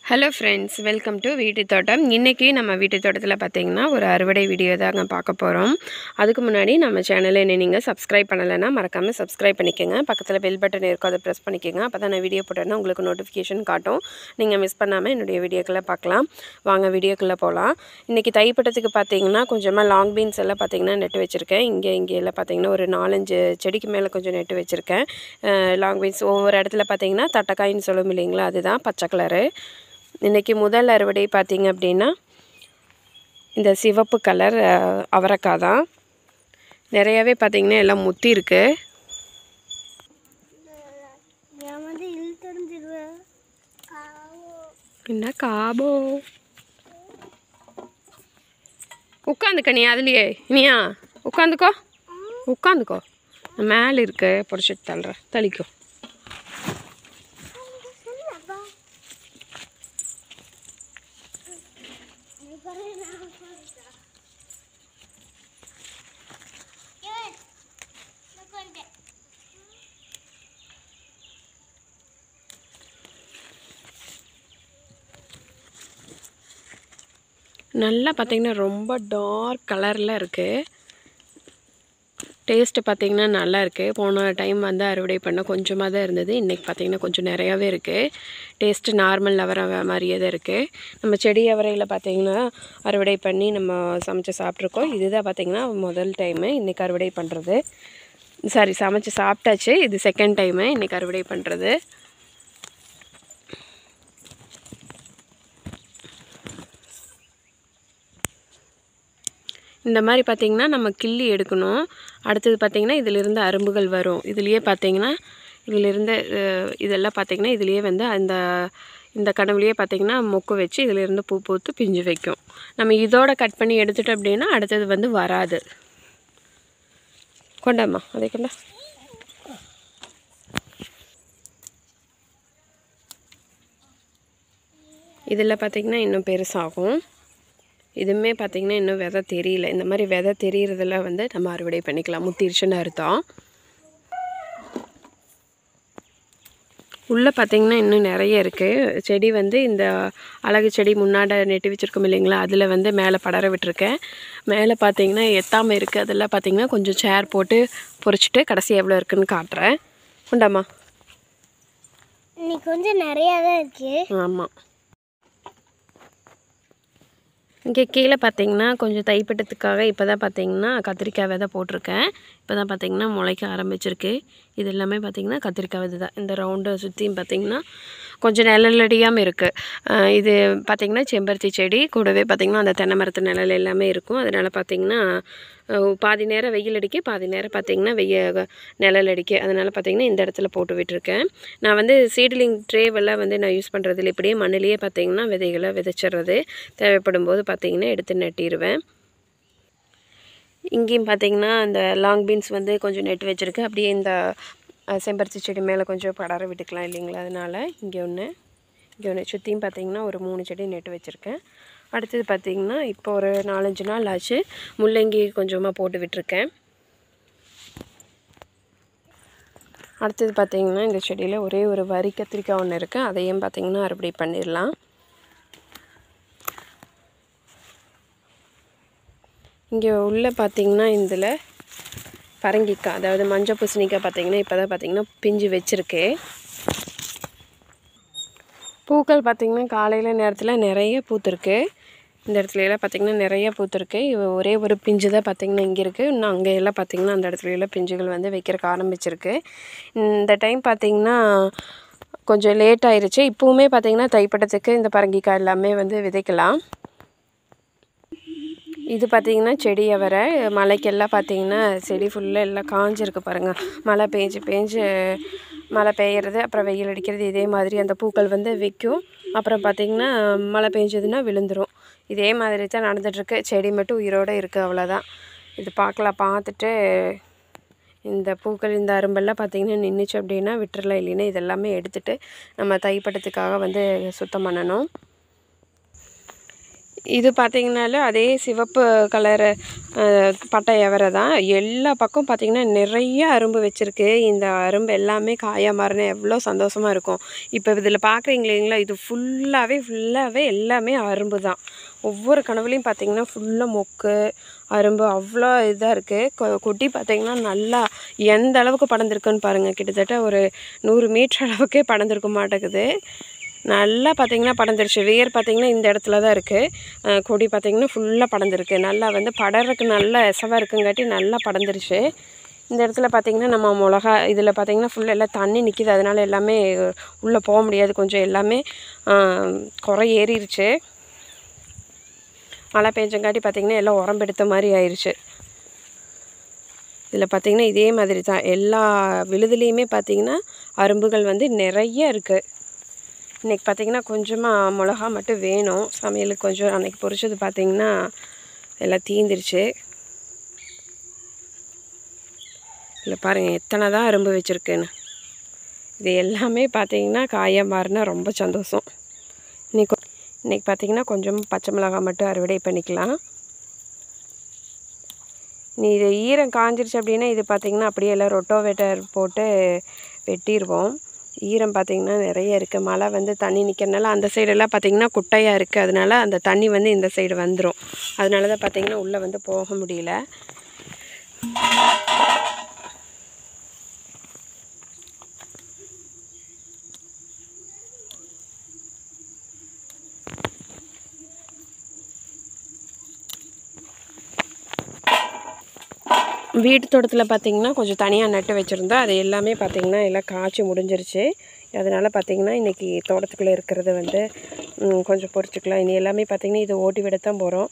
hello friends welcome to வீட்டு தோட்டம் இன்றைக்கி நம்ம வீட்டு தோட்டத்தில் பார்த்தீங்கன்னா ஒரு அறுவடை வீடியோ தாங்க பார்க்க போகிறோம் அதுக்கு முன்னாடி நம்ம சேனலை என்ன நீங்கள் சப்ஸ்கிரைப் பண்ணலைன்னா மறக்காமல் சப்ஸ்கிரைப் பண்ணிக்கோங்க பக்கத்தில் பெல் பட்டன் இருக்கும் அதை ப்ரெஸ் பண்ணிக்கோங்க அப்போ தான் நான் வீடியோ போட்டேன்னா உங்களுக்கு நோட்டிஃபிகேஷன் காட்டும் நீங்கள் மிஸ் பண்ணாமல் என்னுடைய வீடியோக்களை பார்க்கலாம் வாங்க வீடியோக்குள்ளே போகலாம் இன்றைக்கி தைப்பட்டத்துக்கு பார்த்தீங்கன்னா கொஞ்சமாக லாங் பீன்ஸ் எல்லாம் பார்த்தீங்கன்னா நெட்டு வச்சுருக்கேன் இங்கே இங்கே எல்லாம் பார்த்தீங்கன்னா ஒரு நாலஞ்சு செடிக்கு மேலே கொஞ்சம் நெட்டு வச்சுருக்கேன் லாங் பீன்ஸ் ஒவ்வொரு இடத்துல பார்த்தீங்கன்னா தட்டக்காயின்னு சொல்லும் இல்லைங்களா அதுதான் பச்சை கலரு இன்றைக்கி முதல் அறுவடை பார்த்தீங்க அப்படின்னா இந்த சிவப்பு கலர் அஹ், அவரைக்காய் தான் நிறையாவே பார்த்தீங்கன்னா எல்லாம் முத்தி இருக்கு நான் வந்து இழுத்தறிஞ்சிருவேன் என்ன காபோ உட்காந்துக்க நீ அதுலையே இனியா உட்காந்துக்கோ உட்காந்துக்கோ மேலே இருக்கு பிடிச்சிட்டு தள்ளுற தளிக்கோ நல்லா பார்த்தீங்கன்னா ரொம்ப டார்க் கலரில் இருக்குது டேஸ்ட்டு பார்த்தீங்கன்னா நல்லா இருக்குது போன டைம் வந்து அறுவடை பண்ண கொஞ்சமாக தான் இருந்தது இன்றைக்கி பார்த்தீங்கன்னா கொஞ்சம் நிறையாவே இருக்குது டேஸ்ட்டு நார்மல் அவரை மாதிரியே தான் இருக்குது நம்ம செடி அவரையில் பார்த்தீங்கன்னா அறுவடை பண்ணி நம்ம சமைச்சு சாப்பிட்ருக்கோம் இதுதான் பார்த்தீங்கன்னா முதல் டைமு இன்றைக்கி அறுவடை பண்ணுறது சாரி சமைச்சு சாப்பிட்டாச்சு இது செகண்ட் டைமு இன்றைக்கி அறுவடை பண்ணுறது இந்த மாதிரி பார்த்திங்கன்னா நம்ம கிள்ளி எடுக்கணும் அடுத்தது பார்த்திங்கன்னா இதிலிருந்து அரும்புகள் வரும் இதுலேயே பார்த்திங்கன்னா இதிலிருந்து அஹ், இதெல்லாம் பார்த்திங்கன்னா இதுலேயே வந்து அந்த இந்த கனவுலேயே பார்த்திங்கன்னா மொக்கு வச்சு இதிலிருந்து பூ பூத்து பிஞ்சு வைக்கும் நம்ம இதோட கட் பண்ணி எடுத்துட்டோம் அப்படின்னா அடுத்தது வந்து வராது கொண்டாம்மா அதை கொண்டா இதில் பார்த்திங்கன்னா இன்னும் பெருசாகும் இதுவுமே பார்த்திங்கன்னா இன்னும் விதை தெரியல இந்த மாதிரி விதை தெரியறதுல வந்து நம்ம அறுவடை பண்ணிக்கலாம் முத்திருச்சுன்னு அர்த்தம் உள்ளே பார்த்திங்கன்னா இன்னும் நிறைய இருக்குது செடி வந்து இந்த அழகு செடி முன்னாடி நெட்டி வச்சுருக்கோம் இல்லைங்களா அதில் வந்து மேலே படர விட்டுருக்கேன் மேலே பார்த்தீங்கன்னா எத்தாமல் இருக்குது அதெல்லாம் பார்த்திங்கன்னா கொஞ்சம் சேர் போட்டு பொறிச்சிட்டு கடைசி எவ்வளோ இருக்குன்னு காட்டுறேன் உண்டாம்மா இன்னைக்கு கொஞ்சம் நிறையா தான் இருக்கு ஆமாம் இங்கே கீழே பார்த்தீங்கன்னா கொஞ்சம் தைப்பட்டத்துக்காக இப்போ தான் பார்த்தீங்கன்னா கத்திரிக்காய் விதை போட்டிருக்கேன் இப்போ தான் பார்த்தீங்கன்னா முளைக்க ஆரம்பிச்சிருக்கு இது எல்லாமே பார்த்தீங்கன்னா கத்திரிக்காய் விதை தான் இந்த ரவுண்டை சுற்றியும் பார்த்தீங்கன்னா கொஞ்சம் நிழலடியாமல் இருக்குது இது பார்த்தீங்கன்னா செம்பருத்தி செடி கூடவே பார்த்தீங்கன்னா அந்த தென்னை மரத்து நிழல் எல்லாமே இருக்கும் அதனால் பார்த்தீங்கன்னா அஹ், பாதி நேரம் வெயில் அடிக்க பாதி நேரம் பார்த்தீங்கன்னா வெய்ய நிழல் அடிக்க அதனால் பார்த்தீங்கன்னா இந்த இடத்துல போட்டு விட்டுருக்கேன் நான் வந்து சீட்லிங் ட்ரேவெல்லாம் வந்து நான் யூஸ் பண்ணுறதில்ல இப்படியே மண்ணிலேயே பார்த்தீங்கன்னா விதைகளை விதைச்சிடுறது தேவைப்படும் போது பார்த்தீங்கன்னா எடுத்து நட்டிடுவேன் இங்கேயும் பார்த்தீங்கன்னா அந்த லாங் பீன்ஸ் வந்து கொஞ்சம் நெட்டு வச்சுருக்கு அப்படியே இந்த அஹ், செம்பருத்தி செடி மேலே கொஞ்சம் படர விட்டுக்கலாம் இல்லைங்களா அதனால் இங்கே ஒன்று இங்கே ஒன்று சுற்றியும் பார்த்தீங்கன்னா ஒரு மூணு செடி நெட்டு வச்சுருக்கேன் அடுத்தது பார்த்தீங்கன்னா இப்போ ஒரு நாலஞ்சு நாள் ஆச்சு முள்ளங்கி கொஞ்சமாக போட்டு விட்டுருக்கேன் அடுத்தது பார்த்தீங்கன்னா இந்த செடியில் ஒரே ஒரு வரி கத்திரிக்காய் ஒன்று இருக்குது அதையும் பார்த்தீங்கன்னா அறுவடை பண்ணிடலாம் இங்கே உள்ள பார்த்தீங்கன்னா இதில் பரங்கிக்காய் அதாவது மஞ்சள் பூசணிக்காய் பார்த்தீங்கன்னா இப்போ தான் பார்த்தீங்கன்னா பிஞ்சு வச்சுருக்கு பூக்கள் பார்த்தீங்கன்னா காலையில் நேரத்தில் நிறைய பூத்துருக்கு இந்த இடத்துல எல்லாம் பார்த்தீங்கன்னா நிறைய பூத்துருக்கு இவ ஒரே ஒரு பிஞ்சு தான் பார்த்தீங்கன்னா இங்கே இருக்குது இன்னும் அங்கே எல்லாம் பார்த்தீங்கன்னா அந்த இடத்துல எல்லாம் பிஞ்சுகள் வந்து வைக்கிறக்கு ஆரம்பிச்சிருக்கு இந்த டைம் பார்த்தீங்கன்னா கொஞ்சம் லேட் ஆயிருச்சு இப்போவுமே பார்த்தீங்கன்னா தைப்பட்டத்துக்கு இந்த பரங்கிக்காய் எல்லாமே வந்து விதைக்கலாம் இது பார்த்தீங்கன்னா செடி அவரை மழைக்கெல்லாம் பார்த்தீங்கன்னா செடி ஃபுல்லாக எல்லாம் காஞ்சிருக்கு பாருங்கள் மழை பெஞ்சு பெஞ்சு மழை பெய்யறது அப்புறம் வெயில் அடிக்கிறது இதே மாதிரி அந்த பூக்கள் வந்து வைக்கும் அப்புறம் பார்த்தீங்கன்னா மழை பெஞ்சதுன்னா விழுந்துரும் இதே மாதிரி தான் நடந்துகிட்ருக்கு செடி மட்டும் உயிரோடு இருக்குது அவ்வளோதான் இது பார்க்கலாம் பார்த்துட்டு இந்த பூக்கள் இந்த அரும்பெல்லாம் பார்த்தீங்கன்னா நின்றுச்சு அப்படின்னா விட்டுறலாம் இல்லைன்னா இதெல்லாமே எடுத்துட்டு நம்ம தைப்பட்டத்துக்காக வந்து சுத்தம் பண்ணணும் இது பார்த்தீங்கனாலும் அதே சிவப்பு கலரு பட்டை எவரை தான் எல்லா பக்கம் பார்த்தீங்கன்னா நிறைய அரும்பு வச்சுருக்கு இந்த அரும்பு எல்லாமே காயா மாறினா எவ்வளோ சந்தோஷமாக இருக்கும் இப்போ இதில் பார்க்குறீங்க இல்லைங்களா இது ஃபுல்லாகவே ஃபுல்லாகவே எல்லாமே அரும்பு தான் ஒவ்வொரு கனவுலையும் பார்த்தீங்கன்னா ஃபுல்லாக மொக்கு அரும்பு அவ்வளோ இதாக இருக்குது கொட்டி பார்த்தீங்கன்னா நல்லா எந்த அளவுக்கு படர்ந்துருக்குன்னு பாருங்கள் கிட்டத்தட்ட ஒரு நூறு மீட்டர் அளவுக்கே படர்ந்துருக்க மாட்டேங்குது நல்லா பார்த்தீங்கன்னா படர்ந்துருச்சு வேர் பார்த்தீங்கன்னா இந்த இடத்துல தான் இருக்குது கொடி பார்த்தீங்கன்னா ஃபுல்லாக படர்ந்துருக்கு நல்லா வந்து படறதுக்கு நல்லா எசவாக இருக்குங்காட்டி நல்லா படர்ந்துருச்சு இந்த இடத்துல பார்த்தீங்கன்னா நம்ம மிளகா இதில் பார்த்தீங்கன்னா ஃபுல்லாக எல்லாம் தண்ணி நிற்கிது அதனால எல்லாமே உள்ளே போக முடியாது கொஞ்சம் எல்லாமே குறை ஏறிடுச்சு மழை பெஞ்சங்காட்டி பார்த்தீங்கன்னா எல்லாம் உரம்பெடுத்த மாதிரி ஆயிடுச்சு இதில் பார்த்தீங்கன்னா இதே மாதிரி தான் எல்லா விழுதுலேயுமே பார்த்தீங்கன்னா அரும்புகள் வந்து நிறைய இருக்குது இன்றைக்கி பார்த்தீங்கன்னா கொஞ்சமாக மிளகா மட்டும் வேணும் சமையலுக்கு கொஞ்சம் அன்றைக்கி பொரிச்சது பார்த்தீங்கன்னா எல்லாம் தீந்துருச்சு இல்லை பாருங்கள் எத்தனை தான் அரும்பு வச்சுருக்குன்னு இது எல்லாமே பார்த்தீங்கன்னா காயாக மாறினா ரொம்ப சந்தோஷம் இன்னைக்கு இன்றைக்கி பார்த்தீங்கன்னா கொஞ்சம் பச்சை மிளகா மட்டும் அறுவடை பண்ணிக்கலாம் நீ இது ஈரம் காஞ்சிருச்சு அப்படின்னா இது பார்த்திங்கன்னா அப்படியே எல்லாம் ரொட்டோவேட்டர் போட்டு வெட்டிடுவோம் ஈரம் பார்த்திங்கன்னா நிறைய இருக்குது மழை வந்து தண்ணி நிற்கிறனால அந்த சைடெல்லாம் பார்த்திங்கன்னா குட்டையாக இருக்குது அதனால அந்த தண்ணி வந்து இந்த சைடு வந்துடும் அதனால தான் பார்த்திங்கன்னா உள்ளே வந்து போக முடியல வீட்டு தோட்டத்தில் பார்த்திங்கன்னா கொஞ்சம் தனியாக நட்டு வச்சுருந்தோம் அது எல்லாமே பார்த்திங்கன்னா எல்லாம் காய்ச்சி முடிஞ்சிருச்சு அதனால் பார்த்திங்கன்னா இன்றைக்கி தோட்டத்துக்குள்ளே இருக்கிறது வந்து ம், கொஞ்சம் பொரிச்சுக்கலாம் இனி எல்லாமே பார்த்திங்கன்னா இதை ஓட்டி விடத்தான் போகிறோம்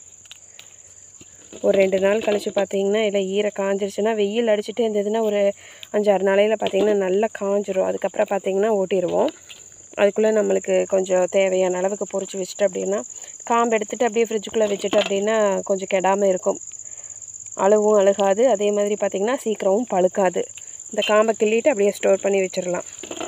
ஒரு ரெண்டு நாள் கழித்து பார்த்தீங்கன்னா இல்லை ஈர காஞ்சிருச்சுன்னா வெயில் அடிச்சுட்டே இருந்ததுன்னா ஒரு அஞ்சாறு நாளையில் பார்த்தீங்கன்னா நல்லா காஞ்சிரும் அதுக்கப்புறம் பார்த்தீங்கன்னா ஓட்டிடுவோம் அதுக்குள்ளே நம்மளுக்கு கொஞ்சம் தேவையான அளவுக்கு பொரிச்சு வச்சுட்டு அப்படின்னா காம்பு எடுத்துகிட்டு அப்படியே ஃப்ரிட்ஜுக்குள்ளே வச்சுட்டு அப்படின்னா கொஞ்சம் கெடாமல் இருக்கும் அழுவும் அழுகாது அதே மாதிரி பார்த்திங்கன்னா சீக்கிரமும் பழுக்காது இந்த காம்பை கிள்ளிட்டு அப்படியே ஸ்டோர் பண்ணி வச்சிடலாம்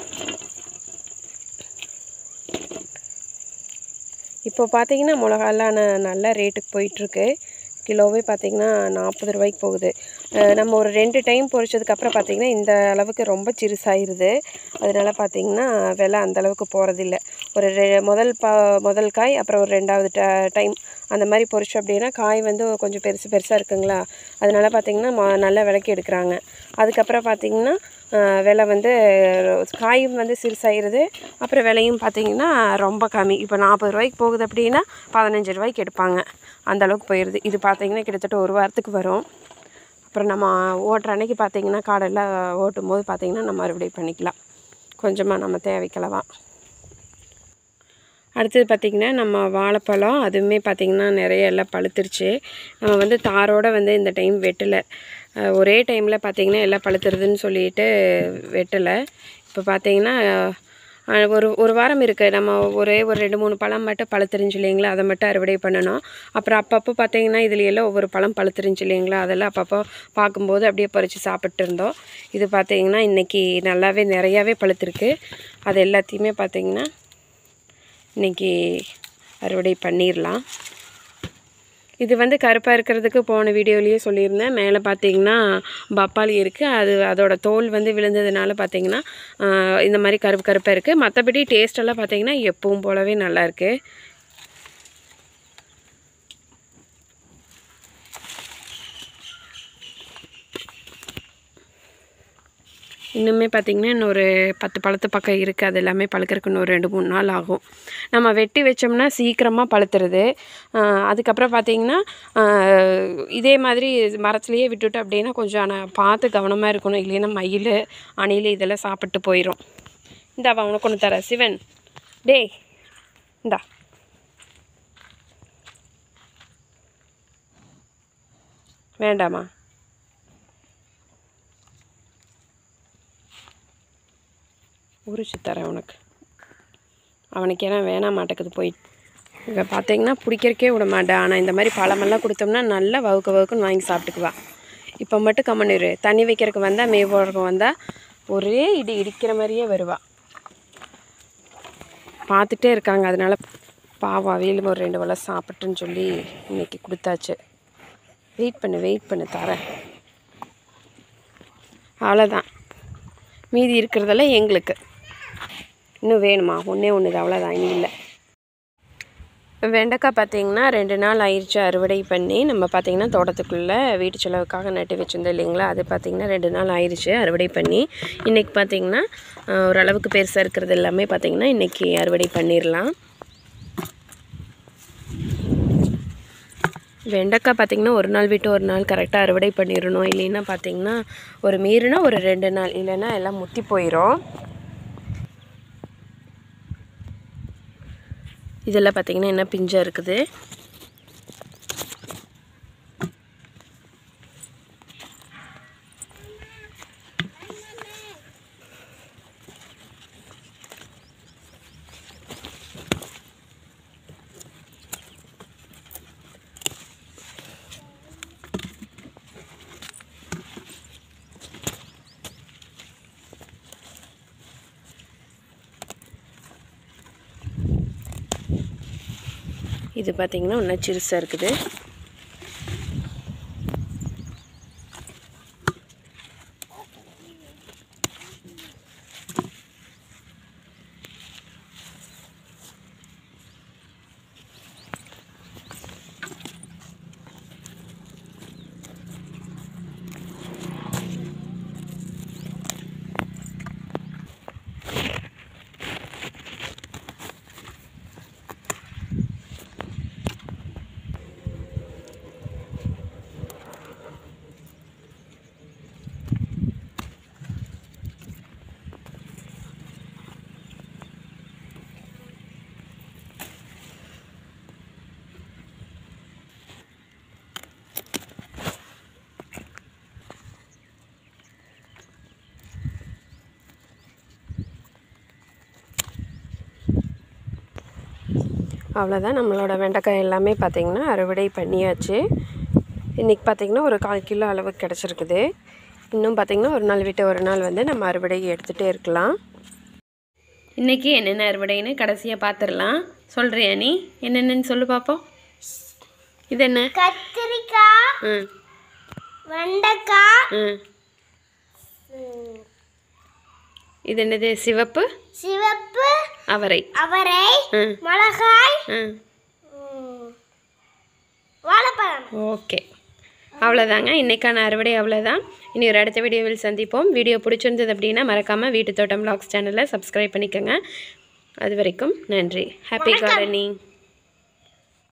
இப்போ பார்த்தீங்கன்னா மிளகாலாம் ந- நல்ல ரேட்டுக்கு போயிட்டுருக்கு கிலோவே பார்த்தீங்கன்னா நாற்பது ரூபாய்க்கு போகுது அஹ் நம்ம ஒரு ரெண்டு டைம் பொரிச்சதுக்கப்புறம் பார்த்தீங்கன்னா இந்த அளவுக்கு ரொம்ப சிறுசாயிருது அதனால பார்த்தீங்கன்னா விலை அந்த அளவுக்கு போகிறதில்ல ஒரு ரெ முதல் பா முதல் காய் அப்புறம் ஒரு ரெண்டாவது ட டைம் அந்த மாதிரி பொரிச்சோம் அப்படின்னா காய் வந்து கொஞ்சம் பெருசு பெருசாக இருக்குங்களா அதனால பார்த்தீங்கன்னா ம நல்ல விலைக்கு எடுக்கிறாங்க அதுக்கப்புறம் பார்த்தீங்கன்னா அஹ் விலை வந்து காயும் வந்து சிறுசாயிருது அப்புறம் விலையும் பார்த்தீங்கன்னா ரொம்ப கம்மி இப்போ நாற்பது ரூபாய்க்கு போகுது அப்படின்னா பதினஞ்சு ரூபாய்க்கு எடுப்பாங்க அந்த அளவுக்கு போயிடுது இது பார்த்தீங்கன்னா கிட்டத்தட்ட ஒரு வாரத்துக்கு வரும் அப்புறம் நம்ம ஓட்டுற அன்னைக்கு பார்த்தீங்கன்னா காடெல்லாம் ஓட்டும் போது பார்த்தீங்கன்னா நம்ம மறுபடியும் பண்ணிக்கலாம் கொஞ்சமாக நம்ம தேவைக்கலவா அடுத்தது பார்த்திங்கன்னா நம்ம வாழைப்பழம் அதுவுமே பார்த்திங்கன்னா நிறைய எல்லாம் பழுத்துருச்சு நம்ம வந்து தாரோடு வந்து இந்த டைம் வெட்டலை அஹ் ஒரே டைமில் பார்த்திங்கன்னா எல்லாம் பழுத்துறதுன்னு சொல்லிட்டு வெட்டலை இப்போ பார்த்திங்கன்னா அஹ் ஒரு ஒரு வாரம் இருக்குது நம்ம ஒரே ஒரு ரெண்டு மூணு பழம் மட்டும் பழுத்துருந்துச்சு இல்லைங்களா அதை மட்டும் அறுவடை பண்ணணும் அப்புறம் அப்பப்போ பார்த்திங்கன்னா இதுல எல்லாம் ஒவ்வொரு பழம் பழுத்துருந்துச்சு இல்லைங்களா அதெல்லாம் அப்பப்போ பார்க்கும்போது அப்படியே பறித்து சாப்பிட்டு இருந்தோம் இது பார்த்திங்கன்னா இன்றைக்கி நல்லாவே நிறையாவே பழுத்துருக்கு அது எல்லாத்தையுமே பார்த்திங்கன்னா இன்றைக்கி அறுவடை பண்ணிடலாம் இது வந்து கருப்பாக இருக்கிறதுக்கு போன வீடியோலேயே சொல்லியிருந்தேன் மேலே பார்த்தீங்கன்னா பப்பாளி இருக்குது அது அதோட தோல் வந்து விழுந்ததுனால பார்த்தீங்கன்னா ஆஹ், இந்த மாதிரி கருப்பு கருப்பாக இருக்குது மற்றபடி டேஸ்டெல்லாம் பார்த்தீங்கன்னா எப்பவும் போலவே நல்லா இருக்கு இன்னுமே பார்த்திங்கன்னா இன்னொரு பத்து பழத்து பக்கம் இருக்குது அது எல்லாமே பழுக்கறதுக்கு இன்னொரு ரெண்டு மூணு நாள் ஆகும் நம்ம வெட்டி வச்சோம்னா சீக்கிரமாக பழுத்துறது ஆஹ் அதுக்கப்புறம் பார்த்திங்கன்னா ஆஹ் இதே மாதிரி மரத்துலேயே விட்டுட்டு அப்படின்னா கொஞ்சம் ஆனால் பார்த்து கவனமாக இருக்கணும் இல்லைன்னா மயில் அணில் இதெல்லாம் சாப்பிட்டு போயிடும் இந்தா வா உனக்கு ஒன்று தரேன் சிவன் டேய் இந்தா வேண்டாமா உரிச்சு தரேன் உனக்கு அவனுக்கு ஏன்னா வேணாம் மாட்டேக்குது போய் இங்கே பார்த்தீங்கன்னா பிடிக்கிறக்கே விட மாட்டேன் ஆனால் இந்த மாதிரி பழமெல்லாம் கொடுத்தோம்னா நல்லா வவுக்க வவுக்குன்னு வாங்கி சாப்பிட்டுக்குவா இப்போ மட்டும் கம்மனிரு தண்ணி வைக்கிறதுக்கு வந்தால் மே போடுறதுக்கு வந்தால் ஒரே இடி இடிக்கிற மாதிரியே வருவா பார்த்துட்டே இருக்காங்க அதனால பாவம் அவியலும் ஒரு ரெண்டு வேளை சாப்பிட்டுன்னு சொல்லி இன்னைக்கு கொடுத்தாச்சு வெயிட் பண்ணு வெயிட் பண்ணு தரேன் அவ்வளோதான் மீதி இருக்கிறதெல்லாம் எங்களுக்கு இன்னும் வேணுமா ஒன்றே ஒன்று தான் அவ்வளோதான் இனி இல்லை வெண்டைக்காய் பார்த்தீங்கன்னா ரெண்டு நாள் ஆயிடுச்சு அறுவடை பண்ணி நம்ம பார்த்தீங்கன்னா தோட்டத்துக்குள்ளே வீட்டு செலவுக்காக நட்டு வச்சுருந்தோம் இல்லைங்களா அது பார்த்தீங்கன்னா ரெண்டு நாள் ஆயிடுச்சு அறுவடை பண்ணி இன்றைக்கி பார்த்தீங்கன்னா அஹ், ஓரளவுக்கு பெருசாக இருக்கிறது எல்லாமே பார்த்தீங்கன்னா இன்றைக்கி அறுவடை பண்ணிடலாம் வெண்டைக்காய் பார்த்தீங்கன்னா ஒரு நாள் விட்டு ஒரு நாள் கரெக்டாக அறுவடை பண்ணிடணும் இல்லைன்னா பார்த்தீங்கன்னா ஒரு மீறினா ஒரு ரெண்டு நாள் இல்லைன்னா எல்லாம் முத்தி போயிடும் இதெல்லாம் பார்த்தீங்கன்னா என்ன பிஞ்சாக இருக்குது இது பார்த்தீங்கன்னா இன்னும் சிறுசாக இருக்குது அவ்வளோதான் நம்மளோட வெண்டைக்காய் எல்லாமே பார்த்திங்கன்னா அறுவடை பண்ணியாச்சு இன்றைக்கி பார்த்திங்கன்னா ஒரு கால் கிலோ அளவுக்கு கிடச்சிருக்குது இன்னும் பார்த்திங்கன்னா ஒரு நாள் விட்டு ஒரு நாள் வந்து நம்ம அறுவடை எடுத்துகிட்டே இருக்கலாம் இன்றைக்கி என்னென்ன அறுவடைன்னு கடைசியாக பார்த்துடலாம் சொல்கிறியா நீ என்னென்னு சொல்லு பார்ப்போம் இது என்ன கத்திரிக்காய் ம் வெண்டைக்காய் ம் ம், இது என்னது சிவப்பு சிவப்பு அவரை அவரை ம் மிளகாய் ம் ம், வாழைப்பழம் ஓகே அவ்வளோதாங்க இன்றைக்கான அறுவடை அவ்வளோதான் இனி ஒரு அடுத்த வீடியோவில் சந்திப்போம் வீடியோ பிடிச்சிருந்தது அப்படின்னா மறக்காமல் வீட்டு தோட்டம் ப்ளாக்ஸ் சேனலை சப்ஸ்கிரைப் பண்ணிக்கோங்க அது வரைக்கும் நன்றி ஹாப்பி கார்டனிங்